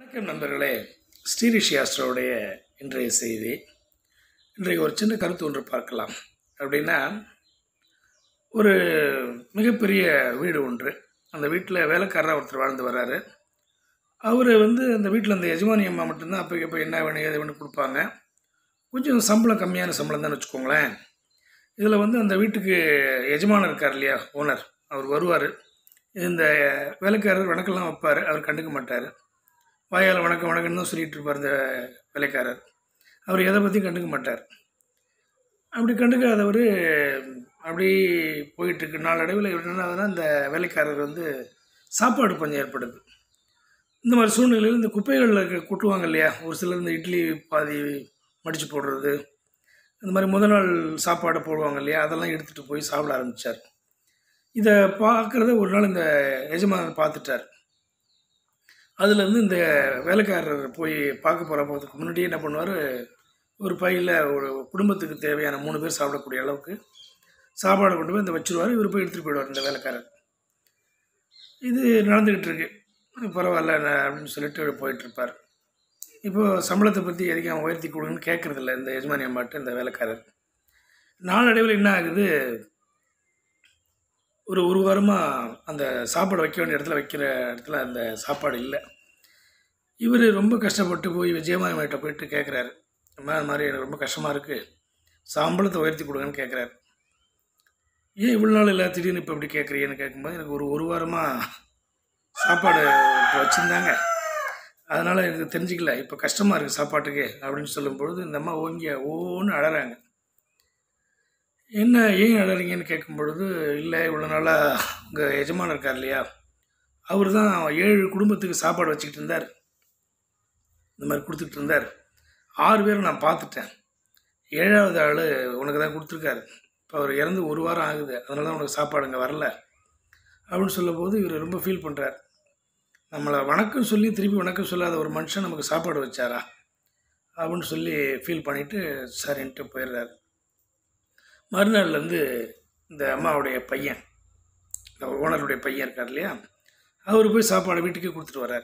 வணக்கம் நண்பர்களே ஸ்ரீரிஷி ஆஸ்ட்ரோவுடைய இன்றைய செய்தி இன்றைக்கு ஒரு சின்ன கருத்து ஒன்று பார்க்கலாம் அப்படின்னா ஒரு மிகப்பெரிய வீடு ஒன்று அந்த வீட்டில் வேலைக்காரராக ஒருத்தர் வாழ்ந்து வராரு அவர் வந்து அந்த வீட்டில் அந்த எஜமானி அம்மா மட்டும்தான் அப்போ இப்போ என்ன வேணும் எது வேணும் கொடுப்பாங்க கொஞ்சம் சம்பளம் கம்மியான சம்பளம் தான் வச்சுக்கோங்களேன் இதில் வந்து அந்த வீட்டுக்கு எஜமானர் இருக்கார் இல்லையா ஓனர் அவர் வருவார் இந்த வேலைக்காரர் வணக்கம்லாம் வைப்பார் அவர் கண்டுக்க மாட்டார் வாயால் வணக்கம் வணக்கம்னு தான் சொல்லிட்டு இருப்பார் இந்த வேலைக்காரர் அவர் எதை பற்றியும் கண்டுக்க மாட்டார் அப்படி கண்டுக்காதவர் அப்படி போயிட்டுருக்கு நாளடைவில் என்ன ஆகுதுன்னா இந்த வேலைக்காரர் வந்து சாப்பாடு பஞ்சம் ஏற்படுது இந்த மாதிரி சூழ்நிலையில் இந்த குப்பைகளில் இருக்க கொட்டுவாங்க இல்லையா ஒரு சிலர் இந்த இட்லி பாதி மடித்து போடுறது இந்த மாதிரி முதல் நாள் சாப்பாடு போடுவாங்க இல்லையா அதெல்லாம் எடுத்துகிட்டு போய் சாப்பிட ஆரம்பித்தார் இதை பார்க்குறத ஒரு நாள் இந்த எஜமானர் பார்த்துட்டார் அதுலேருந்து இந்த வேலைக்காரர் போய் பார்க்க போகிற போகிறதுக்கு முன்னாடியே என்ன பண்ணுவார் ஒரு பையில் ஒரு குடும்பத்துக்கு தேவையான மூணு பேர் சாப்பிடக்கூடிய அளவுக்கு சாப்பாடு கொண்டு போய் இந்த வச்சுருவார் இவர் போய் எடுத்துகிட்டு போயிடுவார் இந்த வேலைக்காரர் இது நடந்துக்கிட்டு இருக்கு பரவாயில்ல நான் அப்படின்னு சொல்லிட்டு போயிட்டுருப்பார் இப்போது சம்பளத்தை பற்றி எதுக்கும் அவன் உயர்த்தி கொடுங்கன்னு கேட்குறதில்ல இந்த எஜமானி அம்மாட்ட இந்த வேலைக்காரர் நாளடைவில் என்ன ஆகுது ஒரு ஒரு வாரமாக அந்த சாப்பாடு வைக்க வேண்டிய இடத்துல வைக்கிற இடத்துல அந்த சாப்பாடு இல்லை இவர் ரொம்ப கஷ்டப்பட்டு போய் விஜயமாயிட்ட போயிட்டு கேட்குறாரு அம்மா இந்த மாதிரி எனக்கு ரொம்ப கஷ்டமாக இருக்குது சம்பளத்தை உயர்த்தி கொடுங்கன்னு கேட்குறாரு ஏன் இவ்வளோ நாள் இல்லை திடீர்னு இப்போ இப்படி கேட்குறீங்கன்னு கேட்கும்போது எனக்கு ஒரு ஒரு வாரமாக சாப்பாடு வச்சுருந்தாங்க அதனால் எனக்கு தெரிஞ்சிக்கல இப்போ கஷ்டமாக இருக்குது சாப்பாட்டுக்கு அப்படின்னு சொல்லும்பொழுது இந்த அம்மா ஓங்கிய ஓன்னு அழறாங்க என்ன ஏன் அழறீங்கன்னு கேட்கும் பொழுது இல்லை இவ்வளோ நாளாக உங்கள் எஜமானர் இருக்கார் இல்லையா அவர் தான் ஏழு குடும்பத்துக்கு சாப்பாடு வச்சுக்கிட்டு இருந்தார் இந்த மாதிரி கொடுத்துட்டு இருந்தார் ஆறு பேரை நான் பார்த்துட்டேன் ஏழாவது ஆள் உனக்கு தான் கொடுத்துருக்காரு இப்போ அவர் இறந்து ஒரு வாரம் ஆகுது அதனால தான் உனக்கு சாப்பாடு இங்கே வரல அப்படின்னு சொல்லும்போது இவர் ரொம்ப ஃபீல் பண்ணுறார் நம்மளை வணக்கம் சொல்லி திருப்பி வணக்கம் சொல்லாத ஒரு மனுஷன் நமக்கு சாப்பாடு வச்சாரா அப்படின்னு சொல்லி ஃபீல் பண்ணிவிட்டு சரின்ட்டு போயிடுறாரு மறுநாள்லேருந்து இந்த அம்மாவுடைய பையன் இந்த ஓனருடைய பையன் இருக்கார் இல்லையா அவர் போய் சாப்பாடு வீட்டுக்கே கொடுத்துட்டு வர்றார்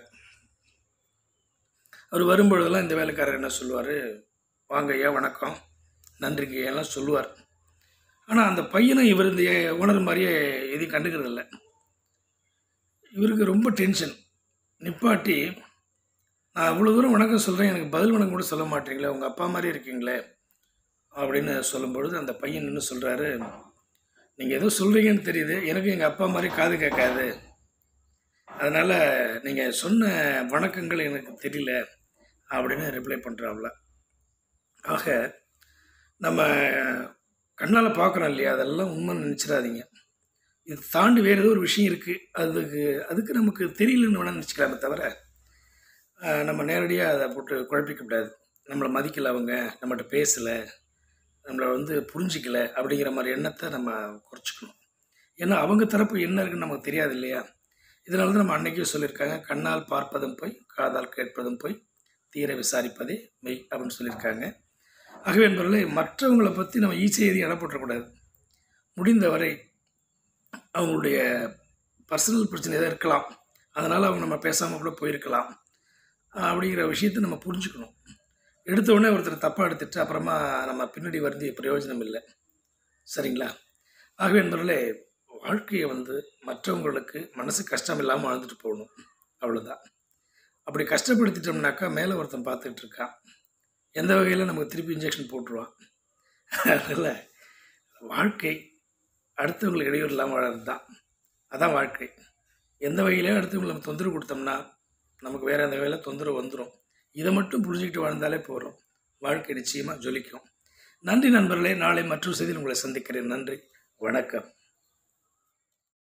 அவர் வரும்பொழுதெல்லாம் இந்த வேலைக்காரர் என்ன சொல்லுவார் வாங்க ஐயா வணக்கம் நன்றிங்க எல்லாம் சொல்லுவார் ஆனால் அந்த பையனும் இவர் இந்த ஓனர் மாதிரியே எதையும் கண்டுக்கிறது இல்லை இவருக்கு ரொம்ப டென்ஷன் நிப்பாட்டி நான் இவ்வளோ தூரம் வணக்கம் சொல்கிறேன் எனக்கு பதில் வணக்கம் கூட சொல்ல மாட்டீங்களே உங்கள் அப்பா மாதிரி இருக்கீங்களே அப்படின்னு சொல்லும்பொழுது அந்த பையன் என்ன சொல்கிறாரு நீங்கள் ஏதோ சொல்கிறீங்கன்னு தெரியுது எனக்கு எங்கள் அப்பா மாதிரி காது கேட்காது அதனால் நீங்கள் சொன்ன வணக்கங்கள் எனக்கு தெரியல அப்படின்னு ரிப்ளை பண்ணுறாப்புல ஆக நம்ம கண்ணால் பார்க்குறோம் இல்லையா அதெல்லாம் உண்மை நினச்சிடாதீங்க இது தாண்டி வேறு ஏதோ ஒரு விஷயம் இருக்குது அதுக்கு அதுக்கு நமக்கு தெரியலன்னு வேணால் நினச்சிக்கலாமே தவிர நம்ம நேரடியாக அதை போட்டு குழப்பிக்க கூடாது நம்மளை மதிக்கலை அவங்க நம்மகிட்ட பேசலை நம்மளை வந்து புரிஞ்சிக்கல அப்படிங்கிற மாதிரி எண்ணத்தை நம்ம குறைச்சிக்கணும் ஏன்னா அவங்க தரப்பு என்ன இருக்குன்னு நமக்கு தெரியாது இல்லையா இதனால தான் நம்ம அன்னைக்கே சொல்லியிருக்காங்க கண்ணால் பார்ப்பதும் போய் காதால் கேட்பதும் போய் தீர விசாரிப்பதே மெய் அப்படின்னு சொல்லியிருக்காங்க ஆகவே என்பவர்களே மற்றவங்களை பற்றி நம்ம ஈஸியாக எதையும் இடப்பட்டுறக்கூடாது முடிந்தவரை அவங்களுடைய பர்சனல் பிரச்சனை எதாவது இருக்கலாம் அதனால் அவங்க நம்ம பேசாமல் கூட போயிருக்கலாம் அப்படிங்கிற விஷயத்தை நம்ம புரிஞ்சுக்கணும் எடுத்த உடனே ஒருத்தர் தப்பாக எடுத்துட்டு அப்புறமா நம்ம பின்னாடி வருந்திய பிரயோஜனம் இல்லை சரிங்களா ஆகவே என்பவர்களே வாழ்க்கையை வந்து மற்றவங்களுக்கு மனசு கஷ்டம் இல்லாமல் வாழ்ந்துட்டு போகணும் அவ்வளோதான் அப்படி கஷ்டப்படுத்திட்டோம்னாக்கா மேலே ஒருத்தன் பார்த்துட்டு இருக்கான் எந்த வகையில் நமக்கு திருப்பி இன்ஜெக்ஷன் போட்டுருவான் அதனால் வாழ்க்கை அடுத்தவங்களுக்கு இடையூறு இல்லாமல் வாழறது தான் அதான் வாழ்க்கை எந்த வகையிலையும் அடுத்தவங்களுக்கு நம்ம தொந்தரவு கொடுத்தோம்னா நமக்கு வேறு எந்த வகையில் தொந்தரவு வந்துடும் இதை மட்டும் புரிஞ்சுக்கிட்டு வாழ்ந்தாலே போகிறோம் வாழ்க்கை நிச்சயமாக ஜொலிக்கும் நன்றி நண்பர்களே நாளை மற்றொரு செய்தியில் உங்களை சந்திக்கிறேன் நன்றி வணக்கம்